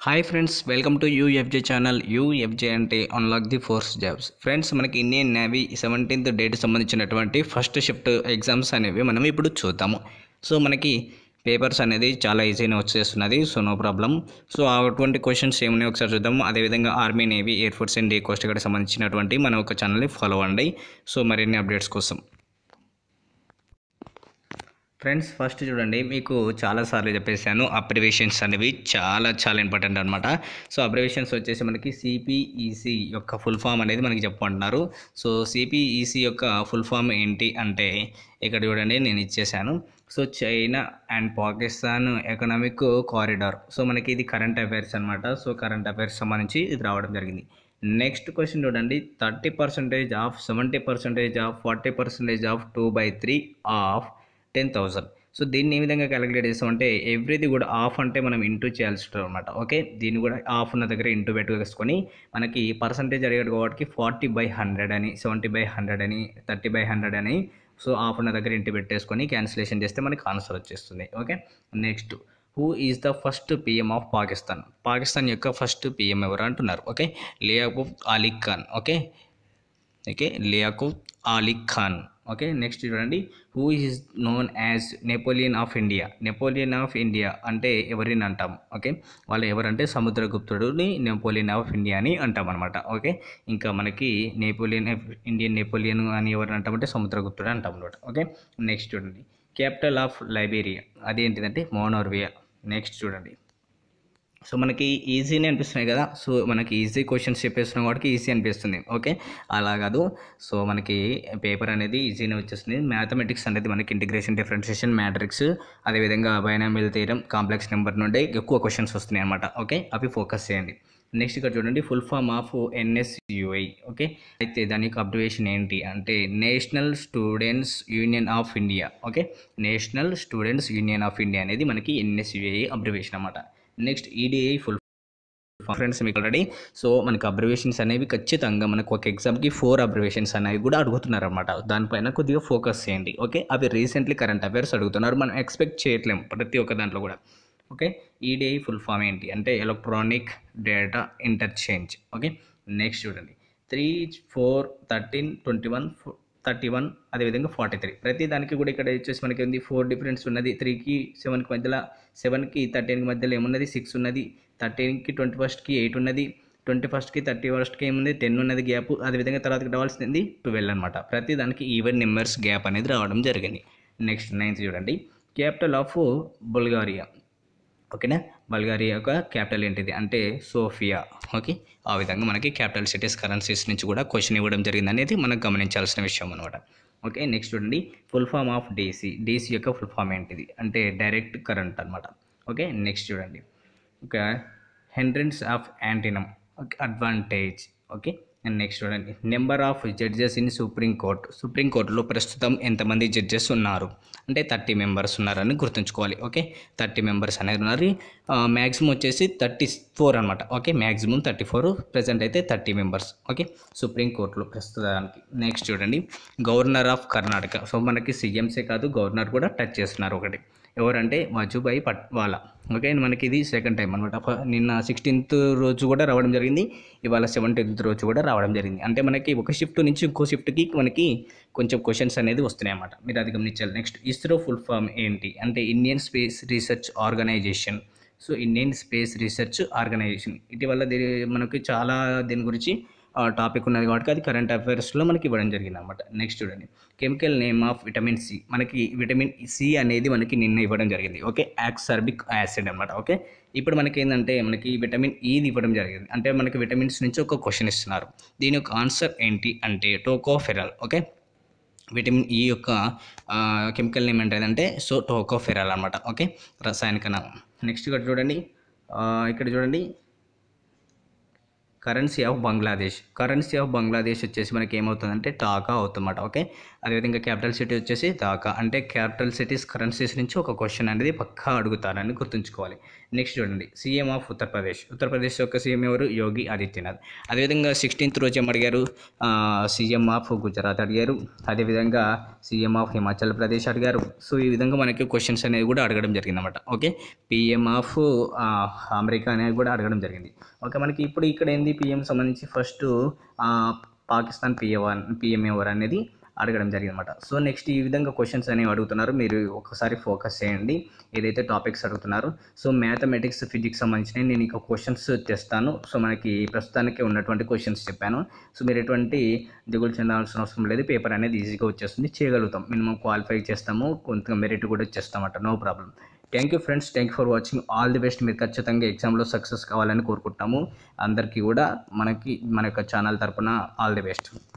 hi friends welcome to UFJ channel UFJ అంటే unlock the force jobs friends మనకి Indian Navy seventeenth date సంబంధించినటువంటి first shift exams అనేవి మనం ఇప్పుడు చూద్దాము సో మనకి పేపర్స్ అనేది చాలా ఈజీగా వచ్చేస్తున్నది సో నో ప్రాబ్లం సో అటువంటి క్వశ్చన్స్ ఏమున్నాయి ఒకసారి చూద్దాం అదేవిధంగా army navy air force and a coast guard సంబంధించినటువంటి మన ఒక ఛానల్ని ఫాలో అవ్వండి సో మరిన్ని అప్డేట్స్ కోసం ఫ్రెండ్స్ ఫస్ట్ చూడండి మీకు చాలాసార్లు చెప్పేసాను అబ్రివేషన్స్ అనేవి చాలా చాలా ఇంపార్టెంట్ అనమాట సో అబ్రివేషన్స్ వచ్చేసి మనకి సిపిఈసి యొక్క ఫుల్ ఫామ్ అనేది మనకి చెప్పమంటున్నారు సో సిపిఈసి యొక్క ఫుల్ ఫామ్ ఏంటి అంటే ఇక్కడ చూడండి నేను ఇచ్చేసాను so China and Pakistan economic corridor so మనకి ఇది కరెంట్ అఫైర్స్ అనమాట సో కరెంట్ అఫైర్స్ సంబంధించి ఇది రావడం జరిగింది నెక్స్ట్ క్వశ్చన్ చూడండి thirty percentage of seventy percentage of forty percentage of two by three of ten thousand so దీన్ని ఏ విధంగా క్యాలిక్యులేట్ చేస్తామంటే ఎవ్రీది కూడా ఆఫ్ అంటే మనం ఇంటూ చేయాల్సి ఉంటుంది అనమాట ఓకే దీన్ని కూడా ఆఫ్ ఉన్న దగ్గర ఇంటూ పెట్టుకేసుకొని మనకి పర్సంటేజ్ అడిగాడు కాబట్టి ఫార్టీ బై హండ్రెడ్ అని సెవెంటీ బై హండ్రెడ్ అని థర్టీ బై హండ్రెడ్ అని సో ఆఫ్ ఉన్న దగ్గర ఇంటూ పెట్టేసుకొని క్యాన్సిలేషన్ చేస్తే మనకి ఆన్సర్ వచ్చేస్తుంది okay next who is the first PM of Pakistan Pakistan యొక్క ఫస్ట్ పిఎం ఎవరు అంటున్నారు okay Liaquat Ali Khan okay okay Liaquat Ali Khan okay next చూడండి who is known as Napoleon of India Napoleon of India అంటే ఎవరిని అంటాం ఓకే వాళ్ళు ఎవరంటే సముద్రగుప్తుడిని నెపోలియన్ ఆఫ్ ఇండియా అని అంటాం అనమాట ఓకే ఇంకా మనకి నెపోలియన్ ఇండియన్ నెపోలియన్ అని ఎవరిని అంటామంటే సముద్రగుప్తుడు అంటాం అనమాట ఓకే నెక్స్ట్ చూడండి క్యాపిటల్ ఆఫ్ లైబేరియా అదేంటిదంటే మోనోర్వియా నెక్స్ట్ చూడండి సో మనకి ఈజీనే అనిపిస్తున్నాయి కదా సో మనకి ఈజీ క్వశ్చన్స్ చెప్పేస్తున్నాం కాబట్టి ఈజీ అనిపిస్తుంది ఓకే అలా కాదు సో మనకి పేపర్ అనేది ఈజీనే వచ్చేస్తుంది మ్యాథమెటిక్స్ అనేది మనకి ఇంటిగ్రేషన్ డిఫరెన్షియేషన్ మ్యాట్రిక్స్ అదేవిధంగా బైనామిల్ తీయడం కాంప్లెక్స్ నెంబర్ నుండి ఎక్కువ క్వశ్చన్స్ వస్తున్నాయి అనమాట ఓకే అవి ఫోకస్ చేయండి నెక్స్ట్ ఇక్కడ చూడండి full form of NSUI okay అయితే దాని యొక్క అబ్రివేషన్ ఏంటి అంటే national students union of India okay national students union of India అనేది మనకి ఎన్ఎస్యుఐ అబ్రివేషన్ అనమాట నెక్స్ట్ ఈడిఐ ఫుల్ ఫ్రెండ్స్ మీకు ఆల్రెడీ సో మనకి అబ్రివేషన్స్ అనేవి ఖచ్చితంగా మనకు ఒక ఎగ్జామ్కి ఫోర్ అబ్రివేషన్స్ అనేవి కూడా అడుగుతున్నారు అనమాట దానిపైన కొద్దిగా ఫోకస్ చేయండి ఓకే అవి రీసెంట్లీ కరెంట్ అఫైర్స్ అడుగుతున్నారు మనం ఎక్స్పెక్ట్ చేయట్లేము ప్రతి ఒక్క దాంట్లో కూడా ఓకే ఈడిఐ ఫుల్ ఫామ్ ఏంటి అంటే electronic data interchange okay next చూడండి three four thirteen twenty one thirty one అదేవిధంగా ఫార్టీ త్రీ ప్రతి దానికి కూడా ఇక్కడ వచ్చేసి మనకి ఉంది ఫోర్ డిఫరెన్స్ ఉన్నది త్రీకి సెవెన్కి మధ్యలో సెవెన్కి థర్టీన్కి మధ్యలో ఏమున్నది సిక్స్ ఉన్నది థర్టీన్కి ట్వంటీ ఫస్ట్కి ఎయిట్ ఉన్నది ట్వంటీ ఫస్ట్కి థర్టీ ఫస్ట్కి ఏముంది టెన్ ఉన్నది గ్యాప్ అదేవిధంగా తర్వాతకి రావాల్సింది ట్వెల్వ్ అనమాట ప్రతి దానికి ఈవెన్ నెంబర్స్ గ్యాప్ అనేది రావడం జరిగింది నెక్స్ట్ నైన్త్ చూడండి క్యాపిటల్ ఆఫ్ బుల్గారియా ఓకేనా బల్గారియా యొక్క క్యాపిటల్ ఏంటిది అంటే సోఫియా ఓకే ఆ విధంగా మనకి క్యాపిటల్ సిటీస్ కరెన్సీస్ నుంచి కూడా క్వశ్చన్ ఇవ్వడం జరిగింది అనేది మనం గమనించాల్సిన విషయం అనమాట ఓకే నెక్స్ట్ చూడండి full form of DC DC యొక్క ఫుల్ ఫామ్ ఏంటిది అంటే డైరెక్ట్ కరెంట్ అనమాట ఓకే నెక్స్ట్ చూడండి ఒక హెండ్రెన్స్ ఆఫ్ యాంటీనమ్ okay advantage okay and next చూడండి number of judges in supreme court supreme కోర్టులో ప్రస్తుతం ఎంతమంది జడ్జెస్ ఉన్నారు అంటే థర్టీ మెంబర్స్ ఉన్నారని గుర్తుంచుకోవాలి ఓకే థర్టీ మెంబర్స్ అనేది ఉన్నారు మ్యాక్సిమం వచ్చేసి థర్టీ ఫోర్ అనమాట okay maximum thirty four present అయితే thirty members okay supreme court ప్రస్తుతానికి నెక్స్ట్ చూడండి గవర్నర్ ఆఫ్ కర్ణాటక సో మనకి సీఎంసే కాదు గవర్నర్ కూడా టచ్ చేస్తున్నారు ఒకటి ఎవరంటే వజుభాయ్ పట్వాలా ఓకే మనకి ఇది సెకండ్ టైం అనమాట నిన్న సిక్స్టీన్త్ రోజు కూడా రావడం జరిగింది ఇవాళ సెవెంటీన్త్ రోజు కూడా రావడం జరిగింది అంటే మనకి ఒక షిఫ్ట్ నుంచి ఇంకో షిఫ్ట్కి మనకి కొంచెం క్వశ్చన్స్ అనేది వస్తున్నాయి అన్నమాట మీరు అది గమనించాలి నెక్స్ట్ ఇస్రో ఫుల్ ఫామ్ ఏంటి అంటే Indian space research organisation so Indian space research organisation ఇటీవల దీని మనకి చాలా దీని గురించి టాపిక్ ఉన్నది కాబట్టి అది కరెంట్ అఫైర్స్లో మనకి ఇవ్వడం జరిగింది అనమాట నెక్స్ట్ చూడండి chemical name of vitamin C మనకి విటమిన్ సి అనేది మనకి నిన్న ఇవ్వడం జరిగింది ఓకే యాక్సర్బిక్ యాసిడ్ అనమాట ఓకే ఇప్పుడు మనకి ఏంటంటే మనకి విటమిన్ ఈది ఇవ్వడం జరిగింది అంటే మనకి విటమిన్స్ నుంచి ఒక క్వశ్చన్ ఇస్తున్నారు దీని యొక్క ఆన్సర్ ఏంటి అంటే టోకోఫెరల్ ఓకే విటమిన్ ఈ యొక్క కెమికల్ నేమ్ ఏంటంటే సో టోకోఫెరల్ అనమాట ఓకే రసాయనిక నామం నెక్స్ట్ ఇక్కడ చూడండి ఇక్కడ చూడండి currency of Bangladesh currency of Bangladesh వచ్చేసి మనకి ఏమవుతుందంటే టాకా అవుతుందన్నమాట ఓకే అదేవిధంగా క్యాపిటల్ సిటీ వచ్చేసి ఢాకా అంటే క్యాపిటల్ సిటీస్ కరెన్సీస్ నుంచి ఒక క్వశ్చన్ అనేది పక్కా అడుగుతారని గుర్తుంచుకోవాలి నెక్స్ట్ చూడండి సీఎం ఆఫ్ ఉత్తరప్రదేశ్ ఉత్తరప్రదేశ్ యొక్క సీఎం ఎవరు యోగి ఆదిత్యనాథ్ అదేవిధంగా సిక్స్టీన్త్ రోజు ఏం అడిగారు సీఎం ఆఫ్ గుజరాత్ అడిగారు అదేవిధంగా సీఎం ఆఫ్ హిమాచల్ ప్రదేశ్ అడిగారు సో ఈ విధంగా మనకి క్వశ్చన్స్ అనేది కూడా అడగడం జరిగిందన్నమాట ఓకే పిఎం ఆఫ్ అమెరికా అనేది కూడా అడగడం జరిగింది ఓకే మనకి ఇప్పుడు ఇక్కడ ఏంది పిఎం సంబంధించి ఫస్ట్ పాకిస్తాన్ పిఎం పిఎం ఎవరు అనేది అడగడం జరిగిందన్నమాట సో నెక్స్ట్ ఈ విధంగా క్వశ్చన్స్ అనేవి అడుగుతున్నారు మీరు ఒకసారి ఫోకస్ చేయండి ఏదైతే టాపిక్స్ అడుగుతున్నారో సో మ్యాథమెటిక్స్ ఫిజిక్స్ సంబంధించినవి నేను ఇక క్వశ్చన్స్ తెస్తాను సో మనకి ప్రస్తుతానికి ఉన్నటువంటి క్వశ్చన్స్ చెప్పాను సో మీరు ఎటువంటి దిగులు చెందాల్సిన అవసరం లేదు పేపర్ అనేది ఈజీగా వచ్చేస్తుంది చేయగలుగుతాం మినిమం క్వాలిఫై చేస్తాము కొంత మెరిట్ కూడా వచ్చేస్తామట no problem thank you friends thank you for watching all the best మీరు ఖచ్చితంగా ఎగ్జామ్లో సక్సెస్ కావాలని కోరుకుంటున్నాము అందరికీ కూడా మనకి మన యొక్క ఛానల్ తరపున ఆల్ ది బెస్ట్